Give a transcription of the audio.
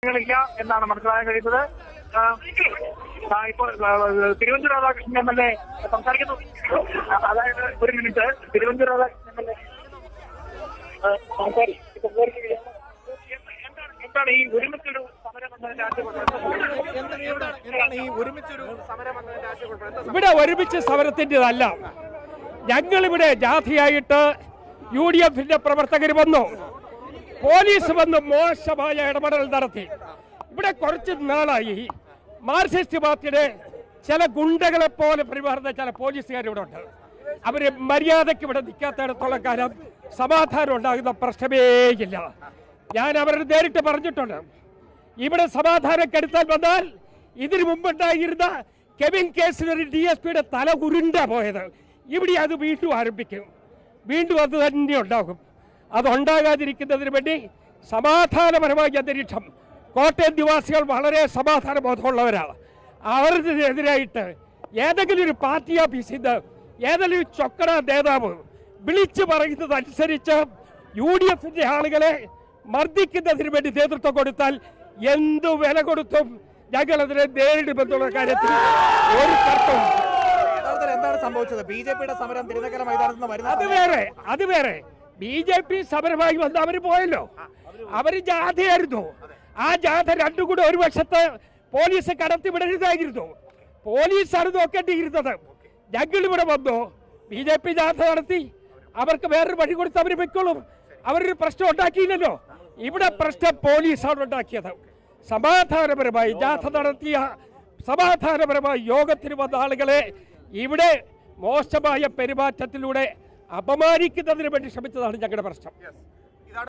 ില്ല എന്നാണ് മനസ്സിലാക്കാൻ കഴിയുന്നത് ആ, ആ, ഇപ്പോൾ ആ, Thiruvanchoor Radhakrishnan M L A സംസാരിക്കുന്നു അതായത് ഒരു minute Thiruvanchoor Radhakrishnan M L A സംസാരിക്കുകയാണ് എന്താണ് എന്താണ് ഈ ഒരുമിച്ചൊരു സമരം എന്നതിന്റെ ആശയപ്പെടുന്നത് എന്താണ് ഈ ഒരുമിച്ചൊരു സമരം എന്നതിന്റെ ആശയക്കുഴപ്പം ഇവിടെ ഒരുമിച്ച് സമരത്തിൻ്റെതല്ല ഞങ്ങളിവിടെ ജാഥയായിട്ട് യു ഡി എഫിന്റെ പ്രവർത്തകർ വന്നു പോലീസ് വന്ന് മോശമായ ഇടപെടൽ നടത്തി ഇവിടെ കുറച്ച് നാളായി മാർക്സിസ്റ്റ് പാർട്ടിയുടെ ചില ഗുണ്ടകളെ പോലെ പെരുമാറുന്ന ചില പോലീസുകാർ ഇവിടെ ഉണ്ട് അവര് മര്യാദയ്ക്ക് ഇവിടെ നിൽക്കാത്തിടത്തോളം കാലം സമാധാനം ഉണ്ടാകുന്ന പ്രശ്നമേയില്ല ഞാൻ അവരോട് നേരിട്ട് പറഞ്ഞിട്ടുണ്ട് ഇവിടെ സമാധാനം കെടുത്താൻ വന്നാൽ ഇതിനു മുമ്പുണ്ടായിരുന്ന കെവിൻ കേസിൽ ഒരു ഡി എസ് പിയുടെ തല ഉരുണ്ട പോയത് ഇവിടെ അത് വീണ്ടും ആരംഭിക്കും വീണ്ടും അത് തന്നെ ഉണ്ടാകും അതുണ്ടാകാതിരിക്കുന്നതിന് വേണ്ടി സമാധാനപരമായ അന്തരീക്ഷം കോട്ടയം നിവാസികൾ വളരെ സമാധാന ബോധമുള്ളവരാണ് അവർക്കെതിരായിട്ട് ഏതെങ്കിലും ഒരു പാർട്ടി ഓഫീസിൽ നിന്ന് ഏതെങ്കിലും ഒരു ചൊക്കട നേതാവ് വിളിച്ചു പറയുന്നതനുസരിച്ച് യു ഡി എഫിന്റെ ആളുകളെ മർദ്ദിക്കുന്നതിന് വേണ്ടി നേതൃത്വം കൊടുത്താൽ എന്തു വില കൊടുത്തും ഞങ്ങൾ അതിനെ നേരിടുമെന്നുള്ള കാര്യത്തിൽ ഒരു തർക്കവും യഥാർത്ഥത്തിൽ എന്താണ് സംഭവിച്ചത് ബി ജെ പിയുടെ സമരം തിരുനക്കര മൈതാനത്ത് നിന്ന് വരുന്ന അത് സമയം- വേറെ അത് വേറെ ബി ജെ പി സമരമായി വന്ന് അവര് പോയല്ലോ അവര് ജാഥയായിരുന്നു ആ ജാഥ രണ്ടും കൂടെ ഒരു വശത്ത് പോലീസ് കടത്തി വിടരുതായിരുന്നു പോലീസാണ് നോക്കേണ്ടിയിരുന്നത് ഞങ്ങൾ ഇവിടെ വന്നു ബി ജെ പി ജാഥ നടത്തി അവർക്ക് വേറൊരു വഴി കൊടുത്ത് അവർ വെക്കോളും അവരൊരു പ്രശ്നം ഉണ്ടാക്കിയില്ലല്ലോ ഇവിടെ പ്രശ്നം പോലീസാണ് ഉണ്ടാക്കിയത് സമാധാനപരമായി ജാഥ നടത്തിയ സമാധാനപരമായ യോഗത്തിന് വന്ന ആളുകളെ ഇവിടെ മോശമായ പെരുമാറ്റത്തിലൂടെ അപമാനിക്കുന്നതിന് വേണ്ടി ശ്രമിച്ചതാണ് ഞങ്ങളുടെ പ്രശ്നം